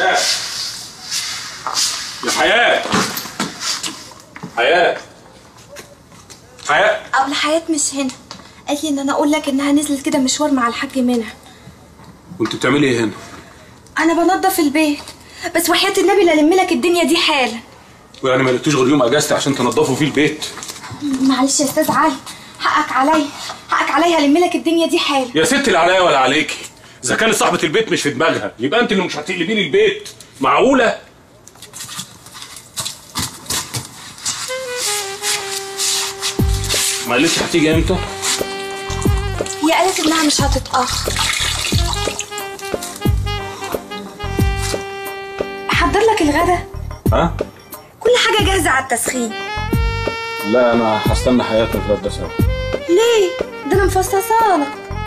حياة يا حياة حياة حياة أبلة حياة مش هنا قالت لي إن أنا أقول لك إنها نزلت كده مشوار مع الحاج منها كنت بتعملي ايه هنا؟ أنا بنضف البيت بس وحياة النبي لا ألم لك الدنيا دي حالا ويعني ما لقيتوش غير يوم اجازتي عشان تنضفوا فيه البيت معلش يا أستاذ علي حقك عليا حقك عليا هلم لك الدنيا دي حالا يا ست لا عليا ولا عليكي اذا كانت صاحبة البيت مش في دماغها يبقى انت اللي مش هتقلبي لي البيت معقولة؟ ما قالتش هتيجي امتى؟ هي قالت إنها مش هتتأخر أحضر لك الغدا ها؟ كل حاجة جاهزة على التسخين لا انا هستنى حياة نتغدى سوا ليه؟ ده أنا مفصصالك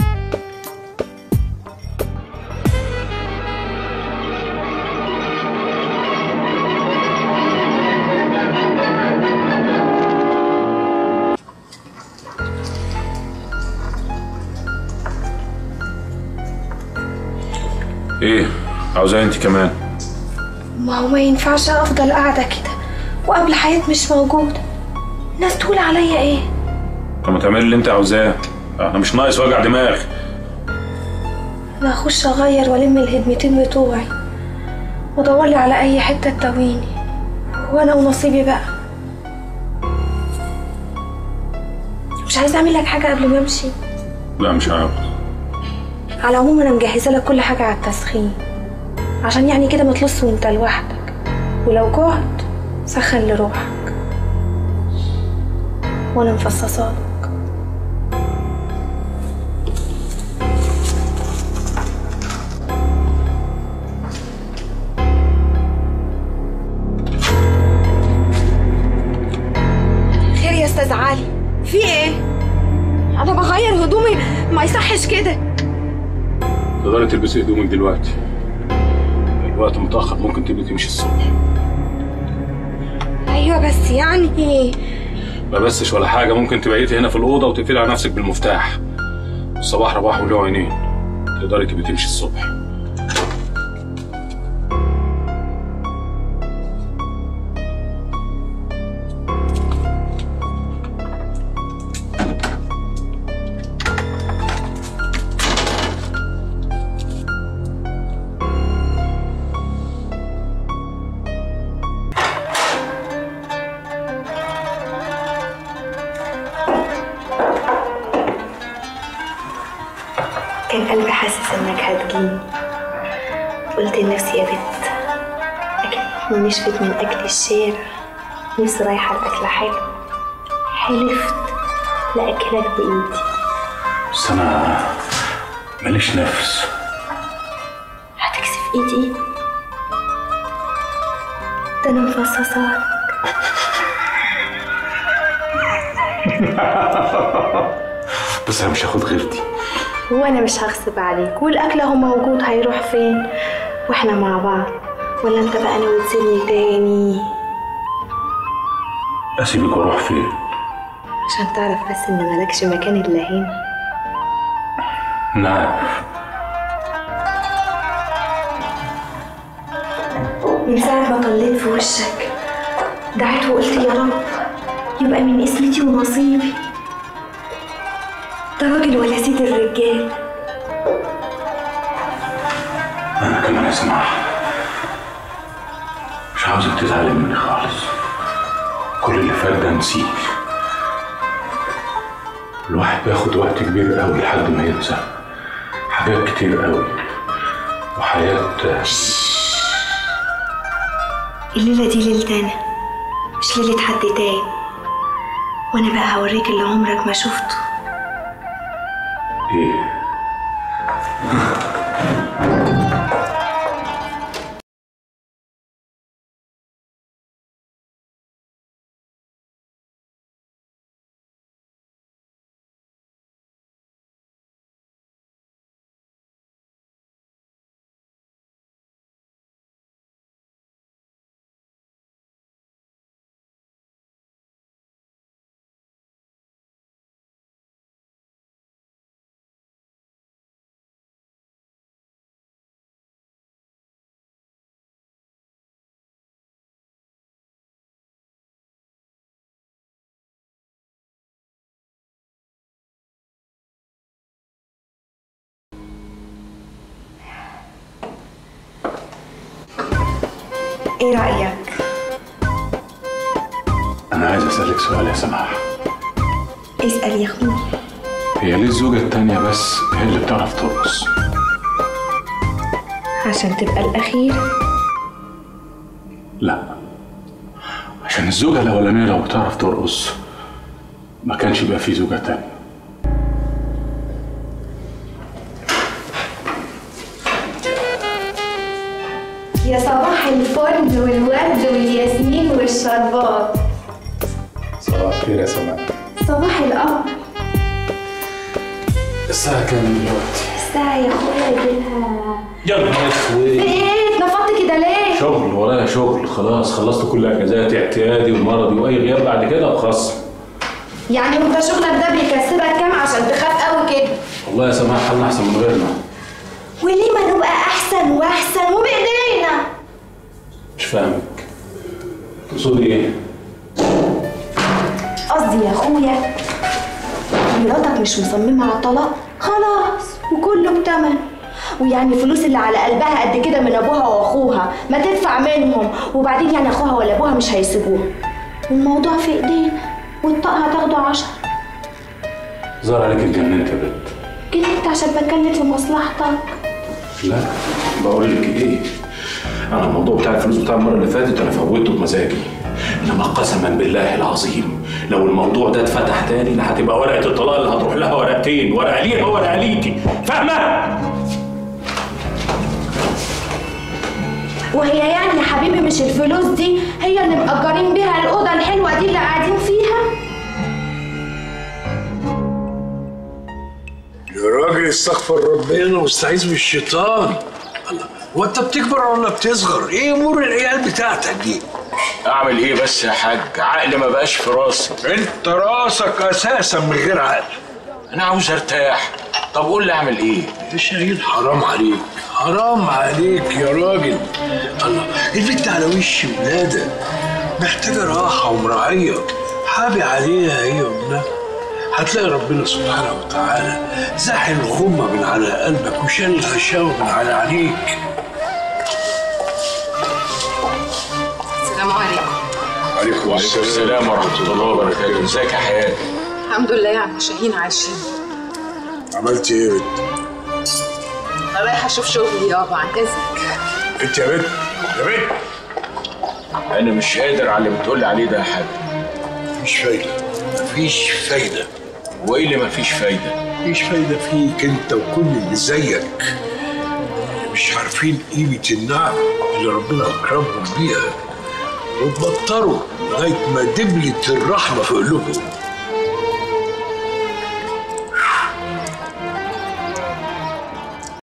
ايه؟ عاوزاه انت كمان ما هو ما ينفعش أفضل قاعدة كده وقبل حياة مش موجودة الناس تقول عليا إيه؟ طب ما تعملي اللي انت عاوزاه انا مش ناقص وجع دماغ انا هخش اغير والم الهدمتين بتوعي وادور لي على اي حته تداويني وانا ونصيبي بقى مش عايزه اعمل لك حاجه قبل ما امشي لا مش عاوز على العموم انا مجهزه لك كل حاجه على التسخين عشان يعني كده ما تلص وانت لوحدك ولو جعت سخن لروحك وانا مفصصالك خير يا استاذ علي في ايه انا بغير هدومي ما يصحش كده تقدري تلبسي هدومك دلوقتي الوقت متأخر ممكن تبقي تمشي الصبح ايوه بس يعني ما بسش ولا حاجة ممكن تبقيتي هنا في الأوضة وتقفلي على نفسك بالمفتاح الصباح رباح وله عينين تقدري تبقي تمشي الصبح كان قلبي حاسس انك هتجيني قلت لنفسي يا بت اكيد ما نشفت من اكل الشارع نفسي رايحه الاكل حلو حلفت لاكلك بايدي بس أنا ماليش نفس هتكسف ايدي ده انا مفصصاك بس أنا مش هاخد غيرتي وانا مش هغصب عليك والاكل اهو موجود هيروح فين واحنا مع بعض ولا انت بقى ناوي تسيبني تاني أسيبك وأروح فين؟ عشان تعرف بس ان مالكش مكان الا هنا نعم من ساعة ما طليت في وشك دعيت وقلت يا رب يبقى من اسمتي ونصيبي ده راجل ولا سيد الرجال أنا كمان أسمع مش عاوزك تزعلي مني خالص كل اللي فات ده نسيه الواحد بياخد وقت كبير قوي لحد ما ينسى حاجات كتير قوي وحياة الليلة دي ليلتنا مش ليلة حد تاني وانا بقى هوريك اللي عمرك ما شفته ايه ايه رأيك؟ انا عايز اسالك سؤال يا سماح اسأل يا اخوي هي ليه الزوجه التانيه بس هي اللي بتعرف ترقص عشان تبقى الأخير لا عشان الزوجه الاولانيه لو بتعرف ترقص ما كانش يبقى في زوجه تانيه يا صباح الفل والورد والياسمين والشربات صباح الخير يا سماح صباح القمر الساعه كام دلوقتي الساعة يا اخويا جيلها يا نهار اسود ايه اتنفضت كده ليه؟ شغل ورايا شغل خلاص خلصت كل اجازاتي اعتيادي ومرضي واي غياب بعد كده بخصم يعني وانت شغلك ده بيكسبك كام عشان تخاف قوي كده؟ والله يا سماح حالنا احسن من غيرنا وليه ما نبقى احسن واحسن وبايدينا؟ مش فاهمك تقصدي ايه قصدي يا اخويا مراتك مش مصممة على الطلاق خلاص وكله بتمن ويعني الفلوس اللي على قلبها قد كده من ابوها واخوها ما تدفع منهم وبعدين يعني اخوها ولا ابوها مش هيسيبوها والموضوع في ايدينا والطاقة هتاخده عشر ظهر عليك اتجننت يا بنت كده انت عشان بتكلم في مصلحتك لا بقول لك ايه انا الموضوع بتاع الفلوس بتاع المره اللي فاتت انا فوتته بمزاجي انما قسما بالله العظيم لو الموضوع ده اتفتح تاني لا هتبقى ورقه الطلاق اللي هتروح لها ورقتين ورقه ليها ورقه ليكي فاهمه وهي يعني يا حبيبي مش الفلوس دي هي اللي مأجرين بيها الأوضة الحلوة دي اللي قاعدين فيها يا راجل استغفر ربنا واستعيذ من الشيطان الله هو انت بتكبر ولا بتصغر؟ ايه امور العيال بتاعتك دي؟ اعمل ايه بس يا حاج عقل ما بقاش في راسي انت راسك اساسا من غير عقل انا عاوز ارتاح طب قول لي اعمل ايه يا شاهين حرام عليك حرام عليك يا راجل الله البنت على وش ولاده محتاجه راحه ومراعيه حابي عليها هي وابنها هتلاقي ربنا سبحانه وتعالى زاح الغمة من على قلبك وشال الغشاوة من على عينيك السلام عليكم عليكم وعليكم السلام ورحمه الله وبركاته ازيك يا حياه الحمد لله يا عم شاهين عايشين عملت ايه يا بنت؟ انا رايحه اشوف شغلي يابا عن اذنك انت يا بنت يا بنت انا مش قادر على اللي بتقول لي عليه ده يا حاج مفيش فايدة مفيش فايدة وايه اللي مفيش فايده مفيش فايدة فيك انت وكل اللي زيك اللي مش عارفين قيمة النعم اللي ربنا أكرمهم بيها وتبطلوا لغاية ما دبلت الرحمة في قلوبهم